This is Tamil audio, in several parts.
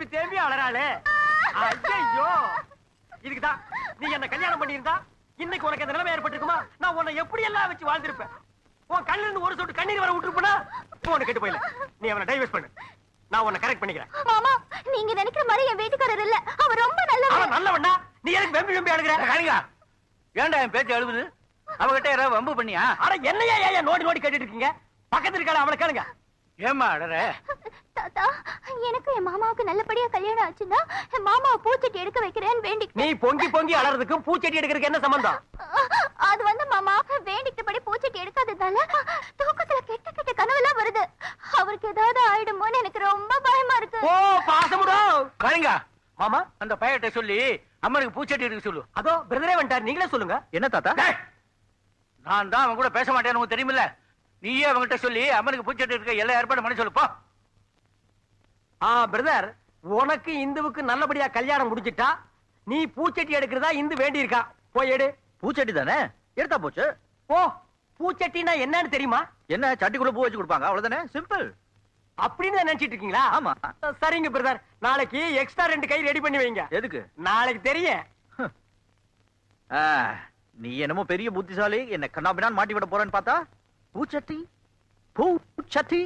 தேம்பி தேம்பி அலறாளே ஐயோ இதுக்குதான் நீ என்ன கல்யாணம் பண்ணியிருந்தா இன்னைக்கு உனக்கு இந்த நிலைமை ஏற்பட்டிருக்குமா நான் உன்னை எப்படி எல்லாம் வச்சு வாழ்ந்திருப்பேன் உன் கண்ணுல இருந்து ஒரு சொட்டு கண்ணீர் வர விட்டுருப்பனா உனக்கு கெட்டு போயில நீ அவனை டைவர்ஸ் பண்ணு நான் உன்னை கரெக்ட் பண்ணிக்கிறேன் மாமா நீங்க நினைக்கிற மாதிரி என் வீட்டுக்காரர் இல்ல அவர் ரொம்ப நல்லவர் அவன் நல்லவண்ணா நீ எனக்கு வெம்பி வெம்பி அழுகிற கனிகா ஏன்டா என் பேச்சு அழுகுது அவகிட்ட யாராவது வம்பு பண்ணியா அட என்னையா ஏன் நோடி நோடி கேட்டுட்டு இருக்கீங்க பக்கத்துல இருக்காள அவளை கேளுங்க ஏம்மா அடற தாத்தா எனக்கு என் மாமாவுக்கு நல்லபடியா கல்யாணம் ஆச்சுன்னா என் மாமாவை பூச்சட்டி எடுக்க வைக்கிறேன்னு வேண்டி நீ பொங்கி பொங்கி அலறதுக்கும் பூச்செடி எடுக்கிறதுக்கு என்ன சம்பந்தம் அது வந்து மாமா வேண்டிக்கிட்டபடி பூச்சட்டி எடுக்காததால தூக்கத்துல கெட்ட கெட்ட கனவெல்லாம் வருது அவருக்கு ஏதாவது ஆயிடுமோன்னு எனக்கு ரொம்ப பயமா இருக்கு ஓ பாசமுடும் கனிகா மாமா அந்த பையட்ட சொல்லி அம்மனுக்கு பூச்சட்டி எடுக்க சொல்லு அதோ பிரதரே வந்துட்டார் நீங்களே சொல்லுங்க என்ன தாத்தா நான் தான் அவன் கூட பேச மாட்டேன்னு உனக்கு தெரியுமில்ல நீயே அவன்கிட்ட சொல்லி அம்மனுக்கு பூச்சட்டி எடுக்க எல்லா ஏற்பாடு பண்ணி சொல்லு போ ஆ பிரதர் உனக்கு இந்துவுக்கு நல்லபடியா கல்யாணம் முடிச்சிட்டா நீ பூச்செட்டி எடுக்கிறதா இந்து வேண்டி இருக்கா போய் எடு பூச்சட்டி தானே எடுத்தா போச்சு ஓ பூச்சட்டினா என்னன்னு தெரியுமா என்ன சட்டிக்குள்ள பூ வச்சு கொடுப்பாங்க அவ்வளவுதானே சிம்பிள் அப்படின்னு தான் நினைச்சிட்டு இருக்கீங்களா ஆமா. சரிங்க பிரதர் நாளைக்கு எக்ஸ்ட்ரா ரெண்டு கை ரெடி பண்ணி வைங்க எதுக்கு நாளைக்கு தெரியும் ஆ, நீ என்னமோ பெரிய புத்திசாலி என்ன கண்ணாபினான் மாட்டி விட போறேன்னு பார்த்தா பூச்சட்டி பூச்சட்டி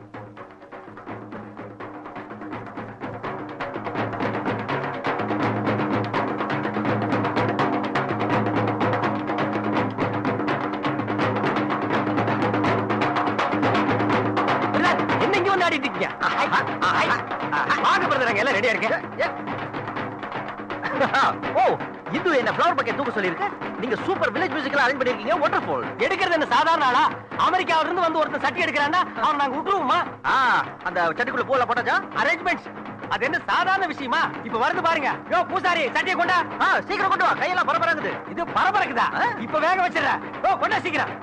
பிரதர் என்ன இங்க வந்து ஆடிட்டு இருக்கீங்க ஐ, ஐ, ஐ, வாங்க பிரதர் அங்க எல்லாம் ரெடியா இருக்கு ஓ இந்து என்ன ஃப்ளவர் பக்கெட் தூக்க சொல்லிருக்க நீங்க சூப்பர் வில்லேஜ் மியூசிக்கல் அரேஞ்ச் பண்ணிருக்கீங்க ஒண்டர்ஃபுல் எடுக்கிறது என்ன சாதாரண ஆளா அமெரிக்காவில இருந்து வந்து ஒருத்தன் சட்டி எடுக்கிறான்னா அவன் நாங்க விட்டுருவோமா ஆ அந்த சட்டிக்குள்ள பூல போட்டாச்சா அரேஞ்ச்மெண்ட்ஸ் அது என்ன சாதாரண விஷயமா இப்ப வருது பாருங்க யோ பூசாரி சட்டியை கொண்டா ஆ சீக்கிரம் கொண்டு வா கையெல்லாம் பரபரங்குது இது பரபரக்குதா ஆ? இப்ப வேக வச்சிடுற ஓ கொண்டா சீக்கிரம்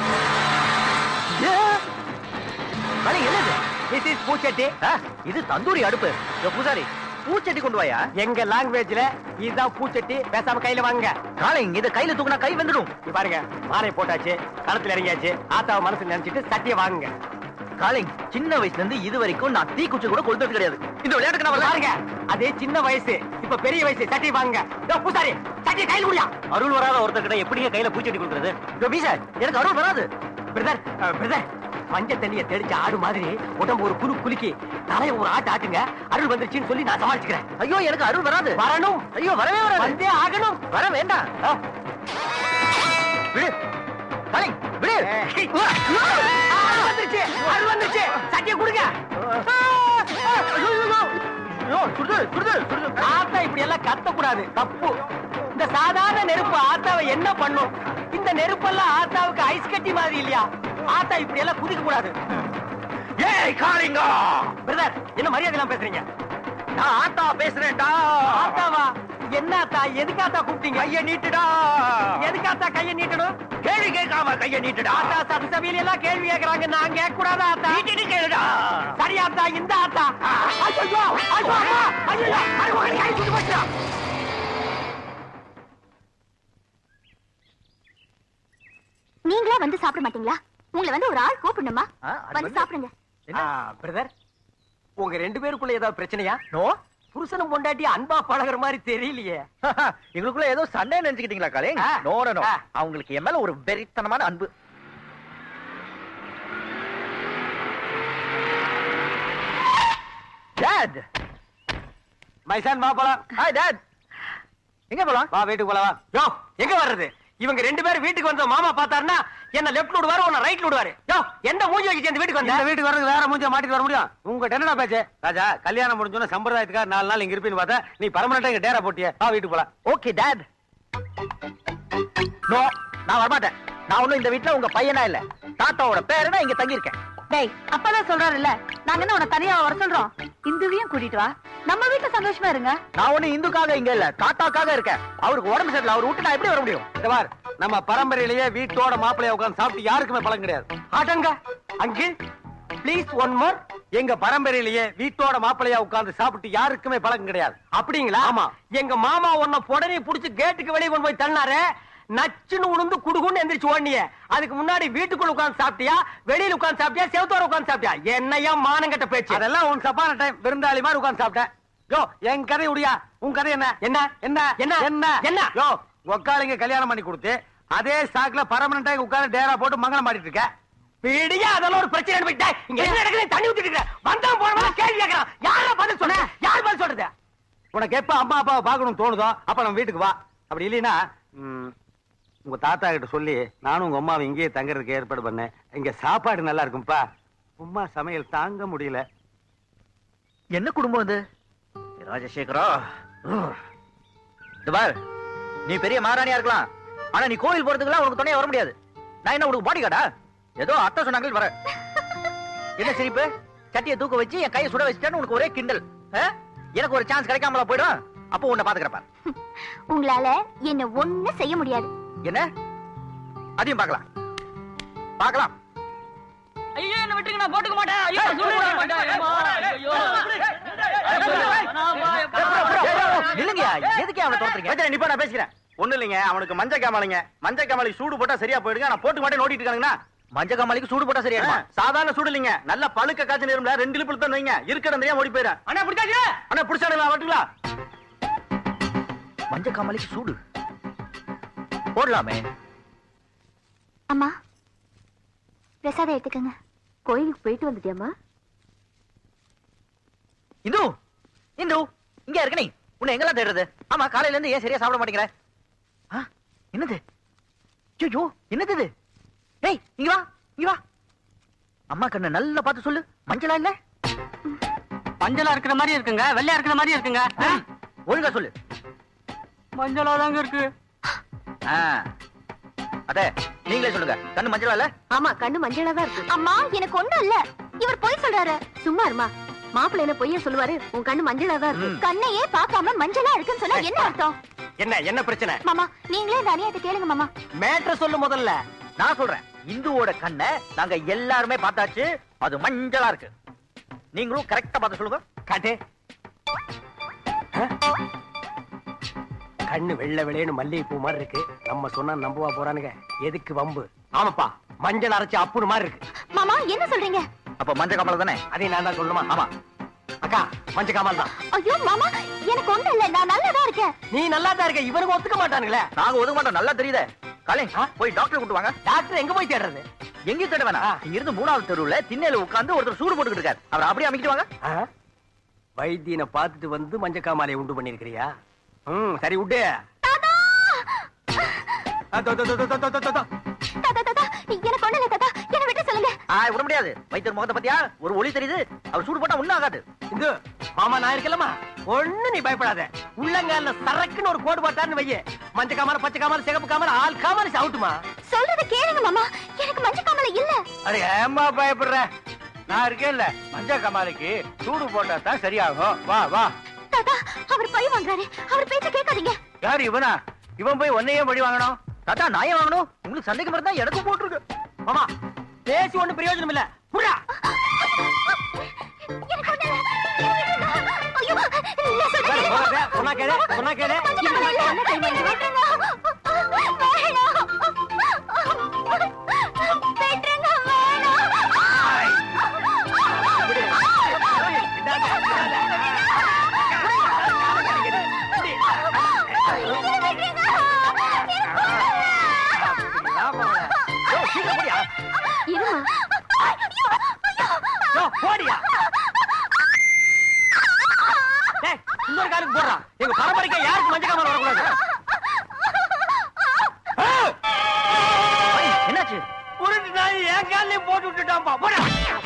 களி என்னது திஸ் இஸ் பூச்சட்டி ஆ, இது தந்தூரி அடுப்பு இதோ பூசாரி பூச்சட்டி கொண்டு வாயா எங்க லாங்குவேஜ்ல இதுதான் பூச்சட்டி பேசாம கையில வாங்க காலிங் இத கையில தூக்குனா கை வந்துடும் இங்க பாருங்க மாலை போட்டாச்சு களத்துல இறங்கியாச்சு ஆத்தாவை மனசுல நினைச்சிட்டு சட்டியை வாங்குங்க காலிங் சின்ன வயசுல இருந்து இது வரைக்கும் நான் தீக்குச்சி கூட கொளுத்தது கிடையாது இந்த விளையாட்டுக்கு நான் பாருங்க அதே சின்ன வயசு இப்ப பெரிய வயசு சட்டி வாங்குங்க யோ பூசாரி சட்டியை கையில் குடியா அருள் வராத ஒருத்தர் எப்படிங்க கையில பூச்சட்டி கொடுக்கறது இதோ பீசா எனக்கு அருள் வராது பிரதர் பிரதர் மஞ்ச தண்ணிய தெளிச்ச ஆடு மாதிரி உடம்பு ஒரு குலு குலுக்கி தலைய ஒரு ஆட்டு ஆட்டுங்க அருள் வந்துருச்சுன்னு சொல்லி நான் சமாளிச்சுக்கிறேன் ஐயோ எனக்கு அருள் வராது வரணும் ஐயோ வரவே வராது வந்தே ஆகணும் வர வேண்டாம் ஆ. விடு காலிங் விடு ஆ, அருள் வந்துருச்சு அருள் வந்துருச்சு சட்டியை கொடுங்க ஐயோ, சுடுது சுடுது சுடுது ஆத்தா இப்படி எல்லாம் கத்த கூடாது தப்பு இந்த சாதாரண நெருப்பு ஆத்தாவை என்ன பண்ணும் இந்த நெருப்பெல்லாம் ஆத்தாவுக்கு ஐஸ் கட்டி மாதிரி இல்லையா ஆத்தா இப்படி எல்லாம் குதிக்க கூடாது ஏய் காளிங்கா பிரதர் என்ன மரியாதை எல்லாம் பேசுறீங்க நான் ஆத்தா பேசுறேன்டா ஆத்தாவா என்ன ஆத்தா எதுக்கு ஆத்தா கூப்பிட்டீங்க கைய நீட்டுடா எதுக்கு ஆத்தா கையை நீட்டணும் கேள்வி கேட்காம கைய நீட்டுடா ஆத்தா சட்டசபையில எல்லாம் கேள்வி கேக்குறாங்க நான் கேட்க கூடாதா ஆத்தா நீட்டிட்டு கேளுடா சரி ஆத்தா இந்த ஆத்தா ஐயோ ஐயோ அம்மா ஐயோ மறுபடியும் கை சுட்டு போச்சுடா நீங்களா வந்து சாப்பிட மாட்டீங்களா உங்களை வந்து ஒரு ஆள் கூப்பிடணுமா ஆ, அது வந்து வந்து- சாப்பிடுங்க என்ன பிரதர் உங்க ரெண்டு பேருக்குள்ள ஏதாவது பிரச்சனையா நோ புருஷனும் பொண்டாட்டி அன்பா பழகுற மாதிரி தெரியலையே எங்களுக்குள்ள ஏதோ சண்டை நினைச்சுக்கிட்டீங்களா calling ah. No no ah. அவங்களுக்கு என் மேல ஒரு வெறித்தனமான அன்பு டாட் மைசான் வா போலாம் ஹாய் டாட் எங்க போலாம் வா வீட்டுக்கு போலாம் வா யோ எங்க வர்றது இவங்க ரெண்டு பேரும் வீட்டுக்கு வந்த மாமா பார்த்தாருன்னா என்ன லெஃப்ட் விடுவாரு உன்ன ரைட்ல விடுவாரு யோ எந்த மூஞ்சி வச்சு இந்த வீட்டுக்கு வந்த வீட்டுக்கு வரது வேற மூஞ்ச மாட்டிட்டு வர முடியும் உங்க என்னடா பேச்சு ராஜா கல்யாணம் முடிஞ்சோன்னு சம்பிரதாயத்துக்காக நாலு நாள் இங்க இருப்பேன்னு பார்த்தா நீ பர்மனண்டா இங்க டேரா போட்டியே வா வீட்டுக்கு போலாம் ஓகே டாட் நோ நான் வரமாட்டேன் நான் ஒண்ணும் இந்த வீட்ல உங்க பையனா இல்ல தாத்தாவோட பேரனா இங்க தங்கி இருக்கேன் டேய் அப்பதான் சொல்றாருல்ல நாங்க என்ன உன தனியா வர சொல்றோம் இந்துவையும் கூட்டிட்டு வா நம்ம வீட்டுல சந்தோஷமா இருங்க நான் ஒண்ணு இந்துக்காக இங்க இல்ல தாத்தாக்காக இருக்கேன் அவருக்கு உடம்பு சரியில்லை அவர் விட்டு நான் எப்படி வர முடியும் இந்த பார் நம்ம பரம்பரையிலேயே வீட்டோட மாப்பிளைய உட்கார்ந்து சாப்பிட்டு யாருக்குமே பழக்கம் கிடையாது ஆட்டங்க அங்கிள் ப்ளீஸ் ஒன் மோர் எங்க பரம்பரையிலேயே வீட்டோட மாப்பிளையா உட்கார்ந்து சாப்பிட்டு யாருக்குமே பழக்கம் கிடையாது அப்படிங்களா ஆமா. எங்க மாமா உன்ன புடனே புடிச்சு கேட்டுக்கு வெளியே கொண்டு போய் தள்ளினாரு நச்சுன்னு உளுந்து குடுகுன்னு எந்திரிச்சு ஓடினிய அதுக்கு முன்னாடி வீட்டுக்குள்ள உட்கார்ந்து சாப்பிட்டியா வெளியில உட்கார்ந்து சாப்பிட்டியா செவத்தோர உட்கார்ந்து சாப்பிட்டியா என்னையா மானங்கட்ட பேச்சு அதெல்லாம் உன் சப்பான டைம் விருந்தாளி மாதிரி உட்கார்ந்து சாப்பிட்டேன் யோ என் கதை உடியா உன் கதை என்ன என்ன என்ன என்ன? என்ன என்ன? யோ உக்காளிங்க கல்யாணம் பண்ணி கொடுத்து அதே ஸ்டாக்ல பர்மனண்டா உட்கார்ந்து டேரா போட்டு மங்களம் மாட்டிட்டு இருக்க விடியா அதெல்லாம் ஒரு பிரச்சனை போயிட்டா இங்க என்ன நடக்குது தண்ணி ஊத்திட்டு இருக்க வந்தவன் போனவன் கேள்வி கேட்கறான் யாரா பதில் சொல்ற யார் பதில் சொல்றது உனக்கு எப்ப அம்மா அப்பாவை பார்க்கணும் தோணுதோ அப்ப நம்ம வீட்டுக்கு வா அப்படி இல்லைன்னா ம், உங்க தாத்தா கிட்ட சொல்லி நானும் உங்க அம்மாவை இங்கேயே தங்குறதுக்கு ஏற்பாடு பண்ணேன் இங்க சாப்பாடு நல்லா இருக்கும்பா உம்மா சமையல் தாங்க முடியல என்ன குடும்பம் இது ராஜசேகரா இந்த பார் நீ பெரிய மகாராணியா இருக்கலாம் ஆனா நீ கோயில் போறதுக்குலாம் உனக்கு துணையா வர முடியாது நான் என்ன உனக்கு பாடி கார்டா ஏதோ அத்தை சொன்னாங்க வர என்ன சிரிப்பு சட்டியை தூக்க வச்சு என் கையை சுட வச்சுட்டேன்னு உனக்கு ஒரே கிண்டல் ஆ? எனக்கு ஒரு சான்ஸ் கிடைக்காமல போயிடும் அப்போ உன்னை பாத்துக்கிறப்ப உங்களால என்ன ஒண்ணு செய்ய முடியாது என்ன அதையும் பார்க்கலாம் பார்க்கலாம் ஐயோ என்ன விட்டுருங்க நான் போட்டுக்க மாட்டேன் ஐயோ நான் சொல்லிட மாட்டேன் ஏம்மா, ஐயோ இல்லைங்க எதுக்கு அவனை தோத்துறீங்க நிப்பா நான் பேசிக்கிறேன் ஒண்ணு இல்லைங்க அவனுக்கு மஞ்ச காமாலிங்க மஞ்ச காமாலிக்கு சூடு போட்டா சரியா போயிடுங்க நான் போட்டு மாட்டே நோட்டிட்டு இருக்கானுங்கண்ணா மஞ்ச காமாலிக்கு சூடு போட்டா சரியாடுமா சாதாரண சூடு இல்லைங்க நல்ல பழுக்க காய்ச்சி நேரம்ல ரெண்டு லிப்பிள் தான் வைங்க இருக்கிற தெரியாம ஓடி போயிடறேன் அண்ணா பிடிச்சாச்சு அண்ணா பிடிச்சாடுங்களா வரட்டுங்களா மஞ்ச காமாலிக்கு சூடு போடலாமே அம்மா பிரசாதம் எடுத்துக்கங்க கோயிலுக்கு போயிட்டு வந்துட்டியாமா இந்து இந்து இங்க இருக்க நீ உன்னை எங்கெல்லாம் தேடுறது ஆமா காலையில இருந்து ஏன் சரியா சாப்பிட மாட்டேங்கிற ஆ, என்னது ஐயோ என்னது இது டேய் இங்க வா இங்க வா அம்மா கண்ணு நல்லா பார்த்து சொல்லு மஞ்சளா இல்ல மஞ்சளா இருக்கிற மாதிரி இருக்குங்க வெள்ளையா இருக்கிற மாதிரி இருக்குங்க சரி, ஒழுங்கா சொல்லு மஞ்சளா தாங்க இருக்கு ஆ, அதே நீங்களே சொல்லுங்க கண்ணு மஞ்சளா இல்ல ஆமா கண்ணு மஞ்சளா தான் இருக்கு அம்மா எனக்கு ஒண்ணும் இல்ல இவர் பொய் சொல்றாரு சும்மா இருமா மாப்பிள்ளை என்ன பொய்ய சொல்லுவாரு உன் கண்ணு மஞ்சளா தான் ம். கண்ணையே பார்க்காம மஞ்சளா இருக்குன்னு சொன்னா என்ன அர்த்தம் என்ன என்ன பிரச்சனை மாமா நீங்களே இந்த அநியாயத்தை கேளுங்க மாமா மேட்ரு சொல்லு முதல்ல நான் சொல்றேன் இந்துவோட கண்ணை நாங்க எல்லாருமே பார்த்தாச்சு அது மஞ்சளா இருக்கு நீங்களும் கரெக்டா பார்த்து சொல்லுங்க காட்டு கண்ணு வெள்ளை வெள்ளைன்னு மல்லிகை பூ மாதிரி இருக்கு நம்ம சொன்னா நம்புவா போறானுங்க எதுக்கு வம்பு ஆமாப்பா மஞ்சள் அரைச்சு அப்புறு மாதிரி இருக்கு மாமா என்ன சொல்றீங்க அப்ப மஞ்ச காமலை தானே அதையும் நான் தான் சொல்லணுமா ஆமா அக்கா மஞ்ச காமல் தான் ஐயோ மாமா எனக்கு ஒண்ணும் இல்ல நான் நல்லதா இருக்கேன் நீ நல்லா தான் இருக்க இவனுக்கு ஒத்துக்க மாட்டானுங்களே நாங்க ஒதுக்க மாட்டோம் நல்லா தெரியுதே காலை ஆ? போய் டாக்டர் கூட்டு வாங்க டாக்டர் எங்க போய் தேடுறது எங்கேயும் தேட வேணாம் ஆ. இங்க இருந்து மூணாவது தெருவுல திண்ணையில உட்கார்ந்து ஒருத்தர் சூடு போட்டுக்கிட்டு இருக்காரு அவர் அப்படியே அமைக்கிட்டு வாங்க ஆ? வைத்தியனை பார்த்துட்டு வந்து மஞ்ச காமாலையை உண்டு பண்ணிருக்கிறியா ம் சரி விட்டு ஆ, தோ, தோ, தோ, தோ, தோ, தோ, தோ, தோ. தாத்தா தாத்தா எனக்கு ஒண்ணும் இல்ல தாத்தா என்ன விட்டு சொல்லுங்க ஆ, விட முடியாது வைத்தியர் முகத்தை பத்தியா ஒரு ஒளி தெரியுது அவர் சூடு போட்டா ஒண்ணும் ஆகாது இந்து மாமா நான் இருக்கலமா ஒண்ணு நீ பயப்படாத உள்ளங்கால சரக்குன்னு ஒரு கோடு போட்டான்னு வையே மஞ்ச காமால பச்சை காமால சிகப்பு காமால ஆள் காமால சவுட்டுமா சொல்றத கேளுங்க மாமா எனக்கு மஞ்ச காமலை இல்ல அட ஏம்மா பயப்படுற நான் இருக்கேன்ல மஞ்ச கமாலிக்கு சூடு போட்டா தான் சரியாகும் வா வா தாத்தா அவர் பழி வாங்குறாரு அவர் பேச்ச கேட்காதீங்க யாரு இவனா இவன் போய் ஒன்னையே படி வாங்கணும் தாத்தா நான் ஏன் வாங்கணும் உங்களுக்கு சந்தேகம் இருந்தா எனக்கும் போட்டுருக்கு மாமா பேசி ஒண்ணு பிரயோஜனம் இல்ல புறா எனக்கு ஒண்ணும் இல்ல. ஐயோ, நான் சொல்றத சரி, கேளுங்க. சொன்னா சொன்னா கேளு சொன்னா கேளு மஞ்ச காமலை இல்ல. என்னை விட்டுருங்க. வேணாம். விட்டுருங்க, யோ, சீக்கிரம் போடியா. இருமா யோ, போடியா டேய், இன்னொரு காலுக்கு போடுறான் எங்க பரம்பரைக்கு யாருக்கு மஞ்ச காமால வரக்கூடாது ஐய், என்னாச்சு உருட்டு நாய் என் காலையும் போட்டு விட்டுட்டான்பா போடா